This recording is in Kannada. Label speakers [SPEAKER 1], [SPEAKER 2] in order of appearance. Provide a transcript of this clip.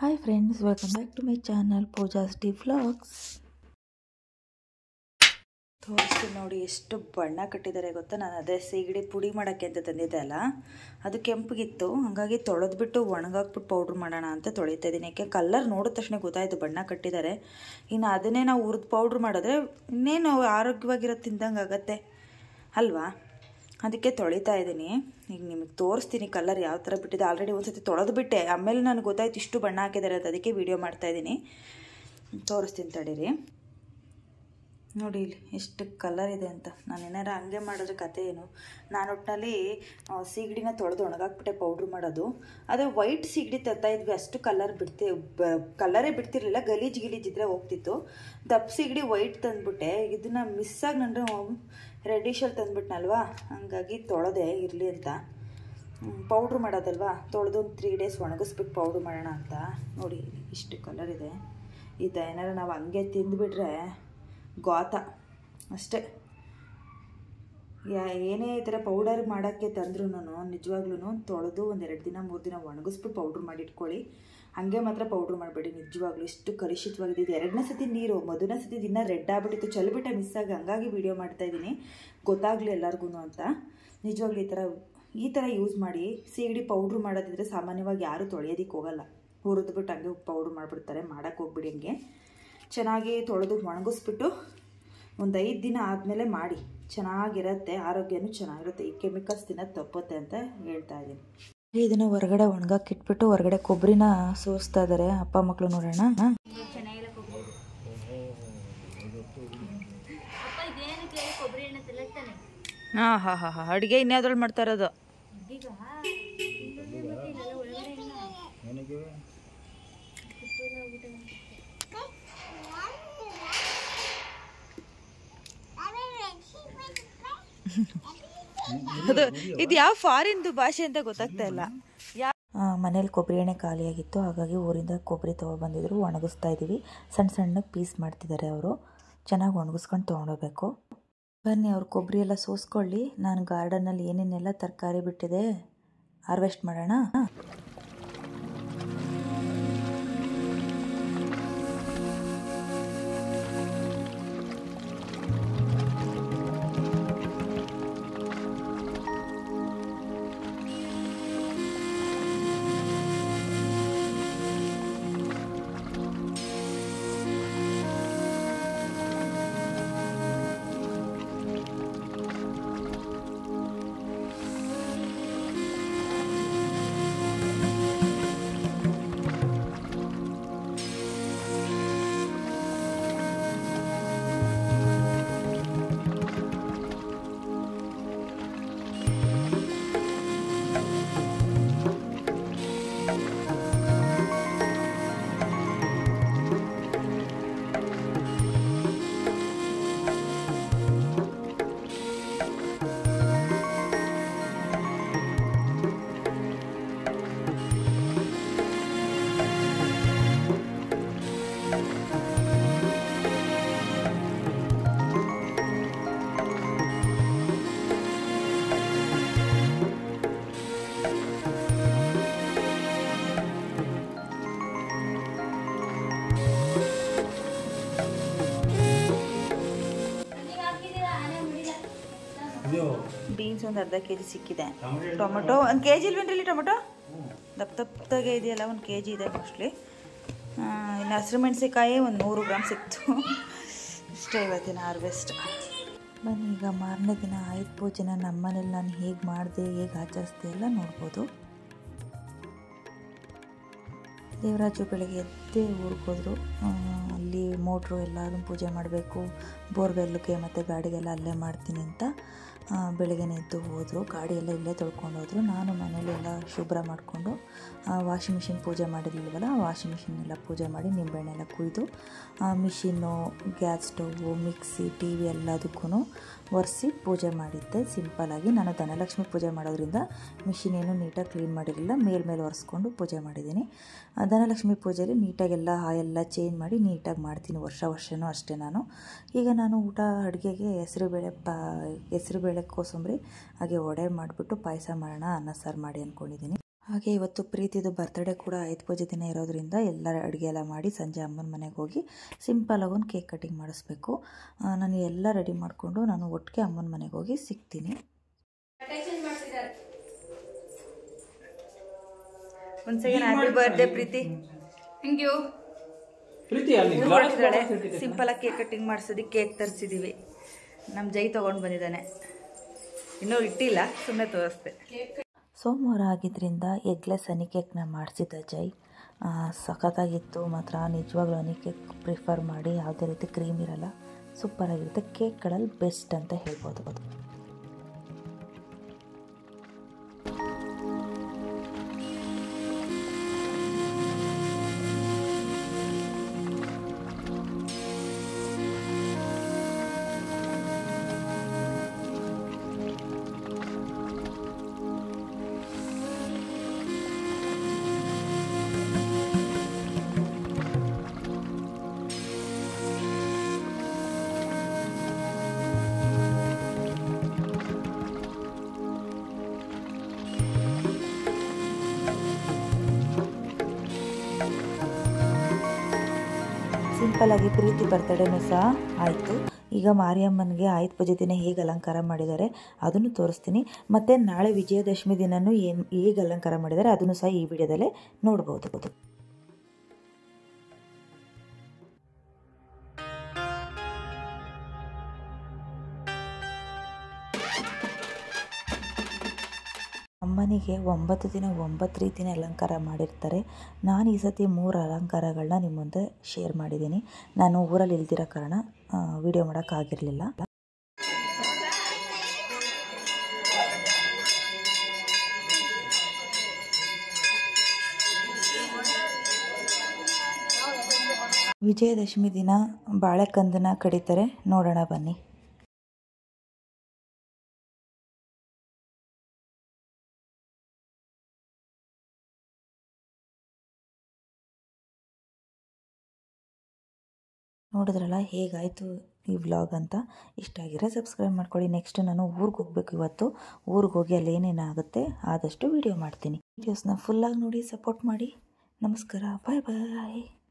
[SPEAKER 1] hi friends welcome back to my channel Pooja's D vlogs ತೋರಿಸ್ತೀನಿ ನೋಡಿ ಎಷ್ಟು ಬಣ್ಣ ಕಟ್ಟಿದ್ದಾರೆ ಗೊತ್ತಾ ನಾನು ಅದೇ ಸೀಗಡಿ ಪುಡಿ ಮಾಡೋಕ್ಕೆ ಅಂತ ತಂದಿದ್ದೆ ಅಲ್ಲ ಅದು ಕೆಂಪಗಿತ್ತು ಹಾಗಾಗಿ ತೊಳೆದ್ಬಿಟ್ಟು ಒಣಗಾಕ್ಬಿಟ್ಟು ಪೌಡ್ರ್ ಮಾಡೋಣ ಅಂತ ತೊಳಿತಾ ಇದ್ದೀನಿ ಯಾಕೆ ಕಲ್ಲರ್ ನೋಡಿದ ತಕ್ಷಣ ಗೊತ್ತಾಯಿತು ಬಣ್ಣ ಕಟ್ಟಿದ್ದಾರೆ ಇನ್ನು ಅದನ್ನೇ ನಾವು ಹುರಿದು ಪೌಡ್ರ್ ಮಾಡಿದ್ರೆ ಇನ್ನೇನು ಆರೋಗ್ಯವಾಗಿರೋದು ತಿಂದಂಗೆ ಆಗತ್ತೆ ಅಲ್ವಾ ಅದಕ್ಕೆ ತೊಳಿತಾ ಇದ್ದೀನಿ ಈಗ ನಿಮಗೆ ತೋರಿಸ್ತೀನಿ ಕಲರ್ ಯಾವ ಥರ ಬಿಟ್ಟಿದೆ ಆಲ್ರೆಡಿ ಒಂದು ಸತಿ ತೊಳೆದು ಬಿಟ್ಟೆ ಆಮೇಲೆ ನನಗೆ ಗೊತ್ತಾಯ್ತು ಇಷ್ಟು ಬಣ್ಣ ಹಾಕಿದ್ದಾರೆ ಅಂತ ಅದಕ್ಕೆ ವೀಡಿಯೋ ಮಾಡ್ತಾಯಿದ್ದೀನಿ ತೋರಿಸ್ತೀನಿ ತಡೀರಿ ನೋಡಿ ಇಲ್ಲಿ ಎಷ್ಟು ಕಲರ್ ಇದೆ ಅಂತ ನಾನು ಏನಾರ ಹಂಗೆ ಮಾಡಿದ್ರೆ ಕತೆ ಏನು ನಾನು ಒಟ್ಟಿನಲ್ಲಿ ಸೀಗಡಿನ ತೊಳೆದು ಒಣಗಾಕ್ಬಿಟ್ಟೆ ಪೌಡ್ರ್ ಮಾಡೋದು ಅದೇ ವೈಟ್ ಸೀಗಡಿ ತರ್ತಾ ಇದ್ವಿ ಅಷ್ಟು ಕಲರ್ ಬಿಡ್ತಿ ಬ ಕಲರೇ ಬಿಡ್ತಿರ್ಲಿಲ್ಲ ಗಲೀಜು ಗಲೀಜ್ ಇದ್ರೆ ಹೋಗ್ತಿತ್ತು ದಪ್ಪ ಸೀಗಡಿ ವೈಟ್ ತಂದ್ಬಿಟ್ಟೆ ಇದನ್ನು ಮಿಸ್ಸಾಗಿ ನಾನು ರೆಡಿಶಲ್ಲಿ ತಂದ್ಬಿಟ್ನಲ್ವಾ ಹಂಗಾಗಿ ತೊಳೆದೆ ಇರಲಿ ಅಂತ ಪೌಡ್ರ್ ಮಾಡೋದಲ್ವಾ ತೊಳೆದು ಒಂದು ತ್ರೀ ಡೇಸ್ ಒಣಗಿಸ್ಬಿಟ್ಟು ಪೌಡ್ರ್ ಮಾಡೋಣ ಅಂತ ನೋಡಿ ಇಷ್ಟು ಕಲರ್ ಇದೆ ಇದು ಏನಾರ ನಾವು ಹಂಗೆ ತಿಂದುಬಿಟ್ರೆ ಗಾತ ಅಷ್ಟೇ ಯಾ ಏನೇ ಈ ಥರ ಪೌಡರ್ ಮಾಡೋಕ್ಕೆ ತಂದ್ರೂ ನಿಜವಾಗ್ಲೂ ತೊಳೆದು ಒಂದೆರಡು ದಿನ ಮೂರು ದಿನ ಒಣಗಿಸ್ಬಿಟ್ಟು ಪೌಡ್ರ್ ಮಾಡಿ ಇಟ್ಕೊಳ್ಳಿ ಹಾಗೆ ಮಾತ್ರ ಪೌಡ್ರ್ ಮಾಡಬೇಡಿ ನಿಜವಾಗ್ಲೂ ಇಷ್ಟು ಕಲುಷಿತವಾಗಿದೆ ಇದು ಎರಡನೇ ಸತಿ ನೀರು ಮೊದಲನೇ ಸತಿ ದಿನ ರೆಡ್ ಆಗ್ಬಿಟ್ಟಿತ್ತು ಚಲಿಬಿಟ್ಟೆ ಮಿಸ್ ಆಗಿ ಹಂಗಾಗಿ ವೀಡಿಯೋ ಮಾಡ್ತಾಯಿದ್ದೀನಿ ಗೊತ್ತಾಗಲಿ ಎಲ್ಲರಿಗೂ ಅಂತ ನಿಜವಾಗ್ಲೂ ಈ ಥರ ಈ ಥರ ಯೂಸ್ ಮಾಡಿ ಸೀಗಡಿ ಪೌಡ್ರ್ ಮಾಡೋದಿದ್ರೆ ಸಾಮಾನ್ಯವಾಗಿ ಯಾರೂ ತೊಳೆಯೋದಕ್ಕೆ ಹೋಗಲ್ಲ ಹುರಿದ್ಬಿಟ್ಟು ಹಂಗೆ ಪೌಡ್ರ್ ಮಾಡಿಬಿಡ್ತಾರೆ ಮಾಡೋಕ್ಕೆ ಹೋಗ್ಬಿಡಿ ಹಂಗೆ ಚೆನ್ನಾಗಿ ತೊಳೆದು ಒಣಗಿಸ್ಬಿಟ್ಟು ಒಂದು ಐದು ದಿನ ಆದಮೇಲೆ ಮಾಡಿ ಚೆನ್ನಾಗಿರುತ್ತೆ ಆರೋಗ್ಯನೂ ಚೆನ್ನಾಗಿರುತ್ತೆ ಈ ಕೆಮಿಕಲ್ಸ್ ತಿನ್ನೋದು ತಪ್ಪುತ್ತೆ ಅಂತ ಹೇಳ್ತಾ ಇದ್ದೀನಿ ಇದನ್ನು ಹೊರಗಡೆ ಒಣಗಕ್ಕೆ ಇಟ್ಬಿಟ್ಟು ಹೊರಗಡೆ ಕೊಬ್ಬರಿನ ಸೋಸ್ತಾ ಇದ್ದಾರೆ ಅಪ್ಪ ಮಕ್ಕಳು ನೋಡೋಣ ಹಾಂ ಹಾಂ ಹಾಂ ಹಾಂ ಅಡುಗೆ ಇನ್ಯಾವ್ದ್ರಲ್ಲಿ ಮಾಡ್ತಾ ಇರೋದು ಅದು ಇದು ಯಾವ ಫಾರಿನ್ದು ಭಾಷೆ ಅಂತ ಗೊತ್ತಾಗ್ತಾ ಇಲ್ಲ ಮನೇಲಿ ಕೊಬ್ಬರಿ ಎಣ್ಣೆ ಖಾಲಿಯಾಗಿತ್ತು ಹಾಗಾಗಿ ಊರಿಂದ ಕೊಬ್ಬರಿ ತೊಗೊಬಂದಿದ್ರು ಒಣಗಿಸ್ತಾ ಇದ್ದೀವಿ ಸಣ್ಣ ಸಣ್ಣಗೆ ಪೀಸ್ ಮಾಡ್ತಿದ್ದಾರೆ ಅವರು ಚೆನ್ನಾಗಿ ಒಣಗಿಸ್ಕೊಂಡು ತೊಗೊಂಡೋಗ್ಬೇಕು ಬನ್ನಿ ಅವ್ರು ಕೊಬ್ಬರಿ ಎಲ್ಲ ಸೋಸ್ಕೊಳ್ಳಿ ನಾನು ಗಾರ್ಡನಲ್ಲಿ ಏನೇನೆಲ್ಲ ತರಕಾರಿ ಬಿಟ್ಟಿದೆ ಹಾರ್ವೆಸ್ಟ್ ಮಾಡೋಣ ಬೀನ್ಸ್ ಒಂದು ಅರ್ಧ ಕೆ ಜಿ ಸಿಕ್ಕಿದೆ ಟೊಮೊಟೊ ಒಂದು ಕೆ ಜಿ ಇಲ್ವೇನ್ರಿ ಟೊಮೊಟೊ ದಪ್ಪ ದಪ್ಪದಾಗೆ ಇದೆಯಲ್ಲ ಒಂದು ಕೆ ಜಿ ಇದೆ ಮೋಸ್ಟ್ಲಿ ಇನ್ನು ಹಸಿರು ಮೆಣಸಿಕಾಯಿ ಒಂದು ನೂರು ಗ್ರಾಮ್ ಸಿಕ್ತು ಇಷ್ಟೇ ಇವತ್ತಿನ ಹಾರ್ವೆಸ್ಟ್ ಬನ್ನಿ ಈಗ ಮಾರನೇ ದಿನ ಆಯುಧ ಪೂಜೆನ ನಮ್ಮ ಮನೇಲಿ ನಾನು ಹೇಗೆ ಮಾಡಿದೆ ಹೇಗೆ ಆಚರಿಸ್ದೆ ಎಲ್ಲ ನೋಡ್ಬೋದು ದೇವರಾಜು ಬೆಳಗ್ಗೆ ಎದ್ದೇ ಊರಿಗೆ ಹೋದರು ಅಲ್ಲಿ ಮೋಟ್ರು ಎಲ್ಲರೂ ಪೂಜೆ ಮಾಡಬೇಕು ಬೋರ್ವೆಲ್ಗೆ ಮತ್ತು ಗಾಡಿಗೆಲ್ಲ ಅಲ್ಲೇ ಮಾಡ್ತೀನಿ ಅಂತ ಬೆಳಗ್ಗೆನೇ ಎದ್ದು ಹೋದರು ಗಾಡಿ ಎಲ್ಲ ಇಲ್ಲೇ ತೊಳ್ಕೊಂಡು ಹೋದರು ನಾನು ಮನೇಲೆಲ್ಲ ಶುಭ್ರ ಮಾಡಿಕೊಂಡು ವಾಷಿಂಗ್ ಮಿಷಿನ್ ಪೂಜೆ ಮಾಡಿರಲಿಲ್ವಲ್ಲ ವಾಷಿಂಗ್ ಮಿಷಿನ್ ಎಲ್ಲ ಪೂಜೆ ಮಾಡಿ ನಿಂಬೆಹಣ್ಣೆಲ್ಲ ಕುಯ್ದು machine gas stove mixie T V ಎಲ್ಲದಕ್ಕೂ ಒರೆಸಿ ಪೂಜೆ ಮಾಡಿದ್ದೆ ಸಿಂಪಲಾಗಿ ನಾನು ಧನಲಕ್ಷ್ಮಿ ಪೂಜೆ ಮಾಡೋದ್ರಿಂದ ಮಿಷಿನ್ ಏನು ನೀಟಾಗಿ ಕ್ಲೀನ್ ಮಾಡಿರಲಿಲ್ಲ ಮೇಲ್ಮೇಲೆ ಒರೆಸ್ಕೊಂಡು ಪೂಜೆ ಮಾಡಿದ್ದೀನಿ ಧನಲಕ್ಷ್ಮಿ ಪೂಜೆಯಲ್ಲಿ ನೀಟಾಗೆಲ್ಲ ಎಲ್ಲ ಚೇಂಜ್ ಮಾಡಿ ನೀಟಾಗಿ ಮಾಡ್ತೀನಿ ವರ್ಷ ವರ್ಷವೂ ಅಷ್ಟೇ ನಾನು ಈಗ ನಾನು ಊಟ ಅಡುಗೆಗೆ ಹೆಸರುಬೇಳೆ ಪಾ ಹೆಸರುಬೇಳೆ ಕೋಸಂಬರಿ ಹಾಗೆ ವಡೆ ಮಾಡಿಬಿಟ್ಟು ಪಾಯಸ ಮಾಡೋಣ ಅನ್ನ ಸಾರು ಮಾಡಿ ಅಂದ್ಕೊಂಡಿದ್ದೀನಿ ಹಾಗೆ ಇವತ್ತು ಪ್ರೀತಿದು ಬರ್ತ್ಡೇ ಕೂಡ ಐದು ಪೂಜೆ ದಿನ ಇರೋದ್ರಿಂದ ಎಲ್ಲ ಅಡುಗೆ ಎಲ್ಲ ಮಾಡಿ ಸಂಜೆ ಅಮ್ಮನ ಮನೆಗೆ ಹೋಗಿ ಸಿಂಪಲಾಗಿ ಒಂದು ಕೇಕ್ ಕಟಿಂಗ್ ಮಾಡಿಸ್ಬೇಕು ಆ, ನಾನು ಎಲ್ಲ ರೆಡಿ ಮಾಡಿಕೊಂಡು ನಾನು ಒಟ್ಟಿಗೆ ಅಮ್ಮನ ಮನೆಗೆ ಹೋಗಿ ಸಿಗ್ತೀನಿ ಒಂದು second happy birthday Preethi
[SPEAKER 2] thank you
[SPEAKER 3] Preethi ಅಲ್ಲಿ
[SPEAKER 1] ಹೊರಟಿದ್ದಾಳೆ ಸಿಂಪಲಾಗಿ ಕೇಕ್ ಕಟಿಂಗ್ ಮಾಡಿಸೋದಕ್ಕೆ ಕೇಕ್ ತರಿಸಿದ್ದೀವಿ ನಮ್ಮ ಜೈ ತೊಗೊಂಡು ಬಂದಿದ್ದಾನೆ ಇನ್ನೂ ಇಟ್ಟಿಲ್ಲ ಸುಮ್ಮನೆ ತೋರಿಸ್ದೆ ಸೋಮವಾರ ಆಗಿದ್ದರಿಂದ ಎಗ್ಲೆಸ್ ಹನಿ ಕೇಕ್ನ ಮಾಡಿಸಿದ್ದ ಜೈ ಆ, ಸಖತ್ತಾಗಿತ್ತು ಮಾತ್ರ ನಿಜವಾಗ್ಲೂ ಹನಿ ಕೇಕ್ ಪ್ರಿಫರ್ ಮಾಡಿ ಯಾವುದೇ ರೀತಿ ಕ್ರೀಮ್ ಇರಲ್ಲ ಸೂಪರಾಗಿರುತ್ತೆ ಕೇಕ್ಗಳಲ್ಲಿ ಬೆಸ್ಟ್ ಅಂತ ಹೇಳ್ಬೋದು ಅದು ಸಿಂಪಲ್ಲಾಗಿ ಪ್ರೀತಿ ಬರ್ತಡೇನೂ ಸಹ ಆಯಿತು ಈಗ ಮಾರಿಯಮ್ಮನಿಗೆ ಆಯುಧ ಪೂಜೆ ದಿನ ಹೇಗೆ ಅಲಂಕಾರ ಮಾಡಿದ್ದಾರೆ ಅದನ್ನು ತೋರಿಸ್ತೀನಿ ಮತ್ತು ನಾಳೆ ವಿಜಯದಶಮಿ ದಿನನೂ ಏನು ಹೇಗೆ ಅಲಂಕಾರ ಮಾಡಿದ್ದಾರೆ ಅದನ್ನು ಸಹ ಈ ವಿಡಿಯೋದಲ್ಲೇ ನೋಡ್ಬೋದು ಅಮ್ಮನಿಗೆ ಒಂಬತ್ತು ದಿನ ಒಂಬತ್ತು ರೀತಿಯ ಅಲಂಕಾರ ಮಾಡಿರ್ತಾರೆ ನಾನು ಈ ಸತಿ ಮೂರು ಅಲಂಕಾರಗಳನ್ನ ನಿಮ್ಮ ಮುಂದೆ ಶೇರ್ ಮಾಡಿದ್ದೀನಿ ನಾನು ಊರಲ್ಲಿ ಇಲ್ದಿರೋ ಕಾರಣ ವಿಡಿಯೋ ಮಾಡೋಕ್ಕಾಗಿರಲಿಲ್ಲ ವಿಜಯದಶಮಿ ದಿನ ಬಾಳೆಕಂದನ ಕಡಿತಾರೆ ನೋಡೋಣ ಬನ್ನಿ ನೋಡಿದ್ರಲ್ಲ ಹೇಗಾಯಿತು ಈ ವ್ಲಾಗ್ ಅಂತ ಇಷ್ಟ ಆಗಿರೋ ಸಬ್ಸ್ಕ್ರೈಬ್ ಮಾಡ್ಕೊಳ್ಳಿ ನೆಕ್ಸ್ಟ್ ನಾನು ಊರಿಗೆ ಹೋಗ್ಬೇಕು ಇವತ್ತು ಊರಿಗೆ ಹೋಗಿ ಅಲ್ಲಿ ಏನೇನಾಗುತ್ತೆ ಆದಷ್ಟು ವೀಡಿಯೋ ಮಾಡ್ತೀನಿ ವೀಡಿಯೋಸ್ನ ಫುಲ್ಲಾಗಿ ನೋಡಿ ಸಪೋರ್ಟ್ ಮಾಡಿ ನಮಸ್ಕಾರ ಬಾಯ್ ಬಾಯ್